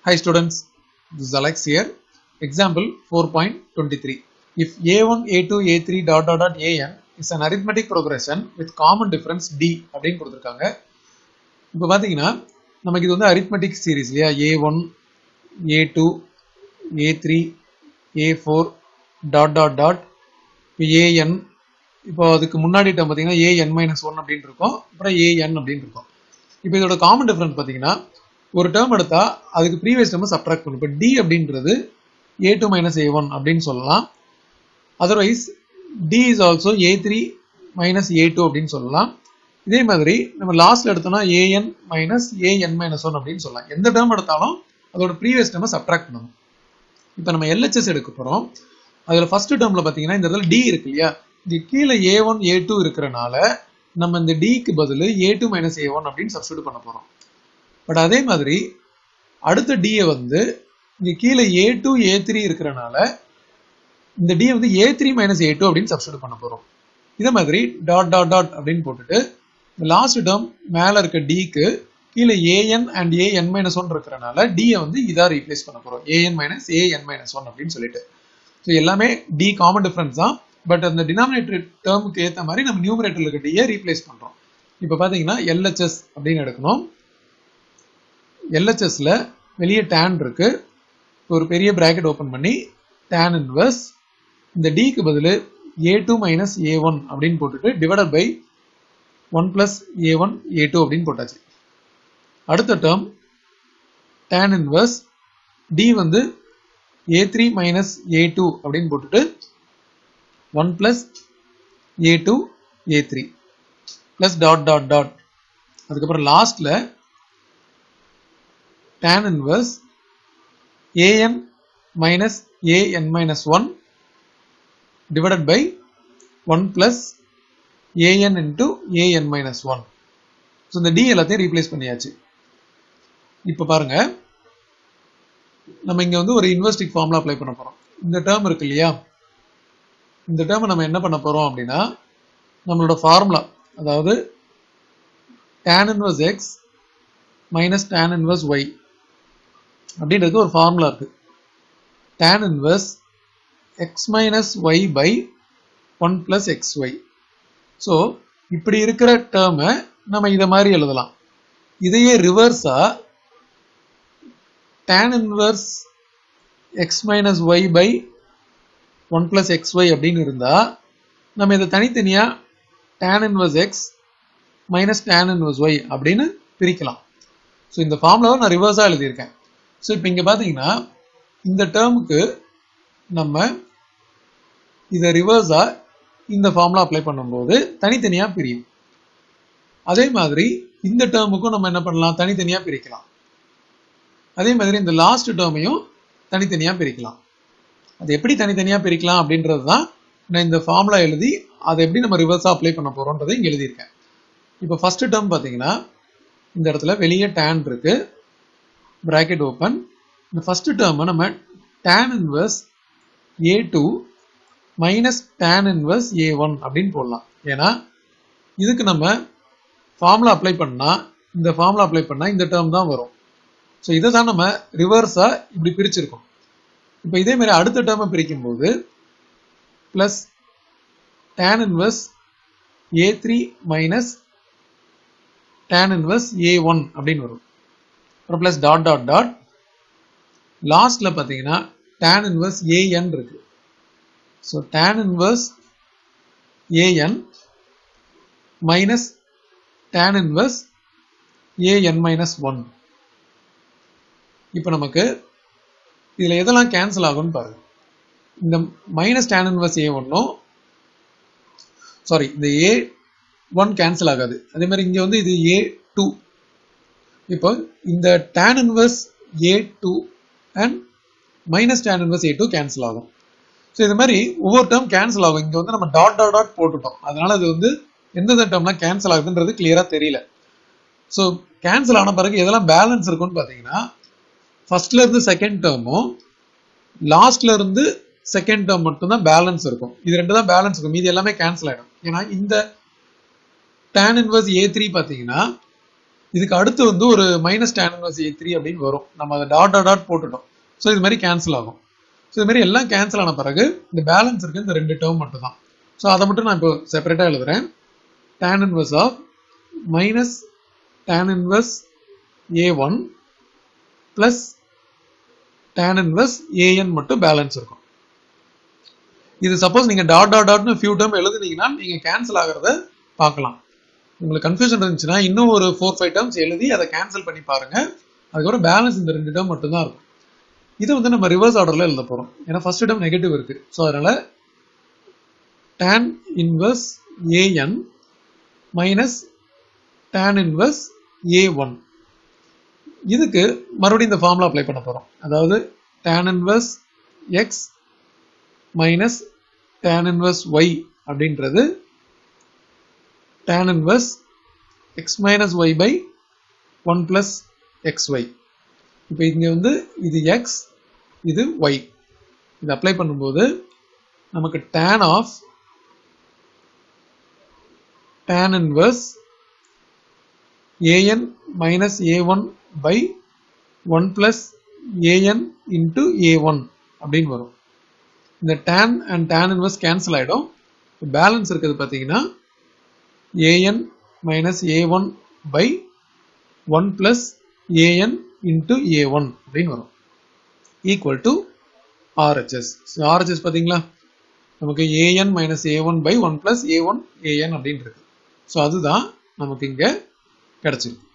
Hi students, this is Alex here. Example 4.23. If a1, a2, a3 dot dot dot an is an arithmetic progression with common difference d அப்படின்னு கொடுத்துருக்காங்க இப்போ பார்த்தீங்கன்னா நமக்கு இது வந்து arithmetic series இல்லையா a1, a2, a3, a4 dot dot dot இப்போ an இப்போ அதுக்கு முன்னாடி term பார்த்தீங்கன்னா an மைனஸ் ஒன் அப்படின்னு இருக்கும் அப்புறம் an அப்படின்னு இருக்கும் இப்போ இதோட காமன் டிஃபரன்ஸ் பார்த்தீங்கன்னா ஒரு டேர்ம் எடுத்தா அதுக்கு ப்ரீவியஸ் டேர்ம் சப்ட்ராக்ட் பண்ணும் இப்போ டி அப்படின்றது A two minus A one அப்படின்னு சொல்லலாம் otherwise D is also A three minus A two அப்படின்னு சொல்லலாம் இதே மாதிரி நம்ம லாஸ்ட்ல எடுத்தோம்னா A N minus A N minus one அப்படின்னு சொல்லலாம் எந்த டேர்ம் எடுத்தாலும் அதோட ப்ரீவியஸ் டேர்மை சப்ட்ராக்ட் பண்ணணும் இப்போ நம்ம எல்ஹெச்எஸ் எடுக்க போகிறோம் அதில் ஃபர்ஸ்ட் டேர்மில் பார்த்தீங்கன்னா இந்த இடத்துல டி இருக்கு இல்லையா இது கீழே ஏ ஒன் ஏ டூ இருக்கிறனால நம்ம இந்த டிக்கு பதில் A two minus A one அப்படின்னு சப்ஸ்டியூட் பண்ண போகிறோம் பட் அதே மாதிரி அடுத்த டியை வந்து இங்கே கீழே ஏ டூ ஏ த்ரீ இருக்கிறனால இந்த டியை வந்து A three minus A two அப்படின்னு சப்ஸ்டியூட் பண்ண போகிறோம் இதே மாதிரி டாட் டாட் டாட் அப்படின்னு போட்டுட்டு இந்த லாஸ்ட் டேர்ம் மேலே இருக்க டிக்கு கீழே A N and A N minus one இருக்கிறனால டியை வந்து இதாக ரீப்ளேஸ் பண்ண போகிறோம் A N minus A N minus one அப்படின்னு சொல்லிட்டு ஸோ எல்லாமே டி காமன் டிஃபரன்ஸ் தான் பட் அந்த டினாமினேட்டர் டேர்முக்கு ஏற்ற மாதிரி நம்ம நியூமரேட்டர்ல இருக்க டியை ரீப்ளேஸ் பண்ணுறோம் இப்போ பார்த்தீங்கன்னா எல்ஹெச்எஸ் அப்படின்னு எடுக்கணும் எல்ஹெச்எஸ்ல வெளியே டேன் இருக்கு ஒரு பெரிய பிராக்கெட் ஓப்பன் பண்ணி டேன் இன்வர்ஸ் இந்த டிக்கு பதில் A two minus A one அப்படின்னு போட்டுட்டு divided by one plus A one A two அப்படின்னு போட்டாச்சு அடுத்த டேர்ம் டேன் இன்வர்ஸ் டி வந்து A three minus A two அப்படின்னு போட்டுட்டு one plus A two A three plus dot dot dot அதுக்கப்புறம் லாஸ்ட்ல tan inverse an minus an minus 1 divided by 1 plus an into an minus 1 so இந்த D எல்லாத்தையும் replace பண்ணியாச்சு இப்போ பாருங்க நம்ம இங்க வந்து ஒரு இன்வெஸ்டிக் ஃபார்முலா அப்ளை பண்ண போறோம் இந்த டேர்ம் இருக்கு இல்லையா இந்த டேர்ம் நம்ம என்ன பண்ண போறோம் அப்படின்னா நம்மளோட ஃபார்முலா அதாவது tan inverse x minus tan inverse y அப்படின்றது ஒரு ஃபார்முலா இருக்கு tan inverse X minus Y by one plus X Y so இப்படி இருக்கிற டேர்மை நம்ம இதை மாதிரி எழுதலாம் இதையே ரிவர்ஸா tan inverse X minus Y by one plus X Y அப்படின்னு இருந்தா நம்ம இதை தனித்தனியா tan inverse X minus tan inverse Y அப்படின்னு பிரிக்கலாம் ஸோ இந்த ஃபார்முலாவை நான் ரிவர்ஸாக எழுதியிருக்கேன் ஸோ இப்போ இங்கே பார்த்தீங்கன்னா இந்த டேர்முக்கு நம்ம இதை ரிவர்ஸாக இந்த ஃபார்முலா அப்ளை பண்ணும்போது தனித்தனியாக பிரியும் அதே மாதிரி இந்த டேர்முக்கும் நம்ம என்ன பண்ணலாம் தனித்தனியாக பிரிக்கலாம் அதே மாதிரி இந்த லாஸ்ட் டேர்மையும் தனித்தனியாக பிரிக்கலாம் அது எப்படி தனித்தனியாக பிரிக்கலாம் அப்படின்றது தான் நான் இந்த ஃபார்முலா எழுதி அதை எப்படி நம்ம ரிவர்ஸாக அப்ளை பண்ண போகிறோன்றதை இங்கே எழுதியிருக்கேன் இப்போ ஃபர்ஸ்ட் டேர்ம் பார்த்தீங்கன்னா இந்த இடத்துல வெளியே டேன் இருக்கு பிராக்கெட் ஓப்பன் இந்த ஃபர்ஸ்ட் டேர்மை நம்ம tan inverse A two minus tan inverse A one அப்படின்னு போடலாம் ஏன்னா இதுக்கு நம்ம ஃபார்முலா அப்ளை பண்ணால் இந்த ஃபார்முலா அப்ளை பண்ணால் இந்த டேர்ம் தான் வரும் ஸோ இதை தான் நம்ம ரிவர்ஸாக இப்படி பிரிச்சிருக்கோம் இப்போ இதே மாதிரி அடுத்த டேர்மை பிரிக்கும் போது plus tan inverse A three minus tan inverse A one அப்படின்னு வரும் அப்புறம் ப்ளஸ் டாட் டாட் டாட் லாஸ்ட்ல பார்த்தீங்கன்னா டேன் இன்வர்ஸ் ஏஎன் இருக்கு so tan inverse A N minus tan inverse A N minus one இப்போ நமக்கு இதில் எதெல்லாம் கேன்சல் ஆகும்னு பாருங்க இந்த மைனஸ் டேன் இன்வர்ஸ் ஏ ஒன்னும் சாரி இந்த ஏ ஒன் கேன்சல் ஆகாது அதே மாதிரி இங்கே வந்து இது ஏ டூ இப்போ இந்த tan inverse A two and minus tan inverse A two cancel ஆகும் ஸோ இது மாதிரி ஒவ்வொரு டேர்ம் கேன்சல் ஆகும் இங்கே வந்து நம்ம டாட் டாட் டாட் போட்டுட்டோம் அதனால அது வந்து எந்தெந்த டேர்ம்லாம் கேன்சல் ஆகுதுன்றது கிளியராக தெரியல ஸோ கேன்சல் ஆன பிறகு எதெல்லாம் பேலன்ஸ் இருக்கும்னு பார்த்தீங்கன்னா ஃபர்ஸ்ட்ல இருந்து செகண்ட் டேர்மும் லாஸ்ட்ல இருந்து செகண்ட் டேர்ம் மட்டும்தான் பேலன்ஸ் இருக்கும் இது ரெண்டு தான் பேலன்ஸ் இருக்கும் மீதி எல்லாமே கேன்சல் ஆகிடும் ஏன்னா இந்த tan இன்வர்ஸ் ஏ த்ரீ பார்த்தீங்கன்னா இதுக்கு அடுத்து வந்து ஒரு minus tan inverse A three அப்படின்னு வரும் நம்ம அதை டாட் டாட் டாட் போட்டுட்டோம் ஸோ இது மாதிரி கேன்சல் ஆகும் ஸோ இது மாதிரி எல்லாம் கேன்சல் ஆன பிறகு இந்த பேலன்ஸ் இருக்கு இந்த ரெண்டு டேர்ம் மட்டும் தான் ஸோ அதை மட்டும் நான் இப்போ செப்பரேட்டாக எழுதுறேன் tan inverse of minus tan inverse A one plus tan inverse A N மட்டும் பேலன்ஸ் இருக்கும் இது சப்போஸ் நீங்க டாட் டாட் டாட்னு ஃபியூ டேர்ம் எழுதுனீங்கன்னா நீங்க கேன்சல் ஆகிறத பார்க்கலாம் உங்களுக்கு கன்ஃபியூஷன் இருந்துச்சுன்னா இன்னும் ஒரு ஃபோர் ஃபைவ் டேர்ம்ஸ் எழுதி அதை கேன்சல் பண்ணி பாருங்க அதுக்கப்புறம் பேலன்ஸ் இந்த ரெண்டு டேர்ம் மட்டும் தான் இருக்கும் இதை வந்து நம்ம ரிவர்ஸ் ஆர்டர்ல எழுத போறோம் ஏன்னா ஃபர்ஸ்ட் டேர்ம் நெகட்டிவ் இருக்கு ஸோ அதனால tan inverse A N minus tan inverse A one இதுக்கு மறுபடியும் இந்த ஃபார்முலா அப்ளை பண்ண போறோம் அதாவது tan inverse X minus tan inverse Y அப்படின்றது tan inverse X minus Y by one plus X Y இப்போ இங்கே வந்து இது எக்ஸ் இது ஒய் இது அப்ளை பண்ணும்போது நமக்கு tan of tan inverse an minus A one by one plus A N into A one அப்படின்னு வரும் இந்த tan and tan inverse cancel ஆகிடும் பேலன்ஸ் இருக்கிறது பார்த்தீங்கன்னா A N minus A one by one plus A N into A one அப்படின்னு வரும் equal to RHS RHS பார்த்தீங்களா நமக்கு A N minus A one by one plus A one A N அப்படின்னு இருக்கு so அதுதான் நமக்கு இங்கே கிடைச்சிருக்கு